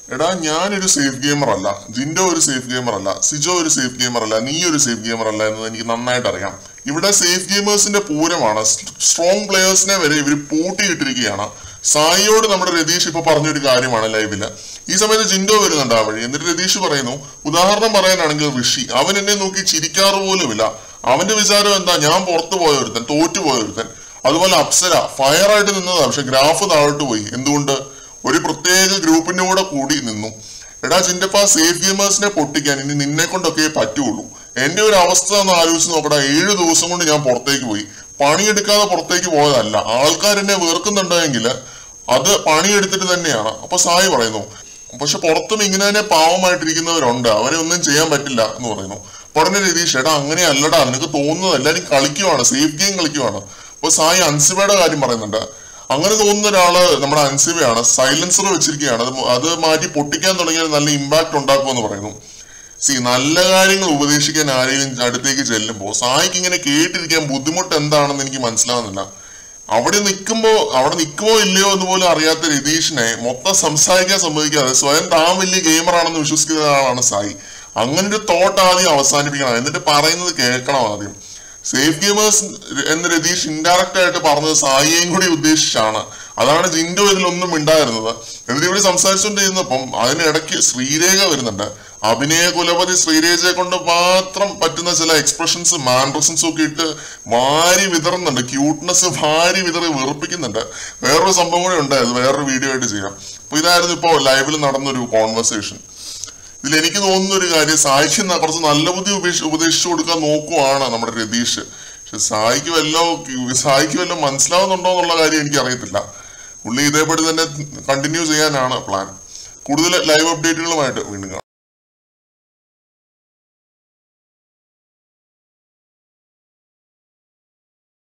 എടാ ഞാനൊരു safe gamer അല്ല ജിൻഡോ ഒരു സേഫ് ഗെയിമർ അല്ല സിജോ ഒരു സേഫ് ഗെയിമർ അല്ല നീ ഒരു സേഫ് ഗെയിമർ അല്ല എന്ന് എനിക്ക് നന്നായിട്ട് അറിയാം ഇവിടെ സേഫ് ഗെയിമേഴ്സിന്റെ പൂരമാണ് സ്ട്രോങ് പ്ലേയേഴ്സിനെ വരെ ഇവർ പൂട്ടിയിട്ടിരിക്കുകയാണ് സായിയോട് നമ്മുടെ രതീഷ് ഇപ്പൊ പറഞ്ഞൊരു കാര്യമാണ് ലൈവില് ഈ സമയത്ത് ജിൻഡോ വരുന്നുണ്ട് ആ വഴി എന്നിട്ട് രതീഷ് പറയുന്നു ഉദാഹരണം പറയാനാണെങ്കിൽ ഋഷി അവൻ എന്നെ നോക്കി ചിരിക്കാറ് പോലുമില്ല അവന്റെ വിചാരം എന്താ ഞാൻ പുറത്തു പോയ ഒരുത്തൻ തോറ്റു പോയ ഒരുത്തൻ അതുപോലെ അപ്സര ഫയർ ആയിട്ട് നിന്നതാ പക്ഷെ ഗ്രാഫ് താഴോട്ട് പോയി എന്തുകൊണ്ട് ഒരു പ്രത്യേക ഗ്രൂപ്പിന്റെ കൂടെ കൂടി നിന്നു എടാ ചിന്തപ്പ സേഫ് ഗെയിമേഴ്സിനെ പൊട്ടിക്കാൻ ഇനി നിന്നെ കൊണ്ടൊക്കെ പറ്റുള്ളൂ എന്റെ ഒരു അവസ്ഥ ഒന്ന് ആലോചിച്ച് നോക്കടാ ഏഴ് ദിവസം കൊണ്ട് ഞാൻ പുറത്തേക്ക് പോയി പണിയെടുക്കാതെ പുറത്തേക്ക് പോയതല്ല ആൾക്കാർ എന്നെ വെറുക്കുന്നുണ്ടെങ്കിൽ അത് പണിയെടുത്തിട്ട് തന്നെയാണ് അപ്പൊ സായി പറയുന്നു പക്ഷെ പുറത്തും ഇങ്ങനെ തന്നെ പാവമായിട്ടിരിക്കുന്നവരുണ്ട് അവരെ ഒന്നും ചെയ്യാൻ പറ്റില്ല എന്ന് പറയുന്നു പറഞ്ഞ രതീഷ് എടാ അങ്ങനെ അല്ലടാ നിനക്ക് തോന്നുന്നത് എല്ലാരും കളിക്കുവാണ് സേഫ് ഗെയിം കളിക്കുവാണ് അപ്പൊ സായി അൻസിബയുടെ കാര്യം പറയുന്നുണ്ട് അങ്ങനെ തോന്നുന്ന ഒരാള് നമ്മുടെ അൻസിബയാണ് സൈലൻസർ വെച്ചിരിക്കുകയാണ് അത് മ- അത് മാറ്റി പൊട്ടിക്കാൻ തുടങ്ങിയാൽ നല്ല ഇമ്പാക്ട് ഉണ്ടാക്കുമെന്ന് പറയുന്നു സി നല്ല കാര്യങ്ങൾ ഉപദേശിക്കാൻ ആരെങ്കിലും അടുത്തേക്ക് ചെല്ലുമ്പോൾ സായിക്ക് ഇങ്ങനെ കേട്ടിരിക്കാൻ ബുദ്ധിമുട്ട് എന്താണെന്ന് എനിക്ക് മനസ്സിലാവുന്നില്ല അവിടെ നിൽക്കുമ്പോ അവിടെ നിൽക്കുമോ ഇല്ലയോ എന്ന് പോലും അറിയാത്ത രതീഷിനെ മൊത്തം സംസാരിക്കാൻ സമ്മതിക്കാതെ സ്വയം താൻ വലിയ ഗെയിമർ ആണെന്ന് വിശ്വസിക്കുന്ന ഒരാളാണ് സായി അങ്ങനെ ഒരു തോട്ട് ആദ്യം അവസാനിപ്പിക്കണം എന്നിട്ട് പറയുന്നത് കേൾക്കണം ആദ്യം സേഫ് ഗെയിമേഴ്സ് എന്ന് രതീഷ് ഇൻഡയറക്റ്റ് ആയിട്ട് പറഞ്ഞത് സായിയെയും കൂടി ഉദ്ദേശിച്ചാണ് അതാണ് ജിൻഡോ ഇതിലൊന്നും ഉണ്ടായിരുന്നത് എന്നിട്ട് ഇവര് സംസാരിച്ചുകൊണ്ടിരുന്നപ്പം അതിനിടയ്ക്ക് ശ്രീരേഖ വരുന്നുണ്ട് അഭിനയ കുലപതി ശ്രീരേഖയെ കൊണ്ട് മാത്രം പറ്റുന്ന ചില എക്സ്പ്രഷൻസ് മാൻഡ്രസൻസും ഒക്കെ ഇട്ട് വാരി വിതറുന്നുണ്ട് ക്യൂട്ട്നെസ് വാരി വിതറി വെറുപ്പിക്കുന്നുണ്ട് വേറൊരു സംഭവം കൂടെ ഉണ്ട് അത് വേറൊരു വീഡിയോ ആയിട്ട് ചെയ്യാം അപ്പൊ ഇതായിരുന്നു ഇപ്പോൾ ലൈവിൽ നടന്നൊരു കോൺവെർസേഷൻ ഇതിൽ എനിക്ക് തോന്നുന്ന ഒരു കാര്യം സായിക്ക് ന- കുറച്ച് നല്ല ബുദ്ധി ഉപേക്ഷ- ഉപദേശിച്ചു കൊടുക്കാൻ നോക്കുവാണ് നമ്മുടെ രതീഷ് പക്ഷെ സായിക്ക് വല്ലോ സായിക്ക് വല്ലോ മനസ്സിലാവുന്നുണ്ടോ എന്നുള്ള കാര്യം എനിക്ക് അറിയത്തില്ല പുള്ളി ഇതേപടി തന്നെ കണ്ടിന്യൂ ചെയ്യാനാണ് പ്ലാൻ കൂടുതൽ ലൈവ് അപ്ഡേറ്റുകളുമായിട്ട് വീണ്ടും കാണാം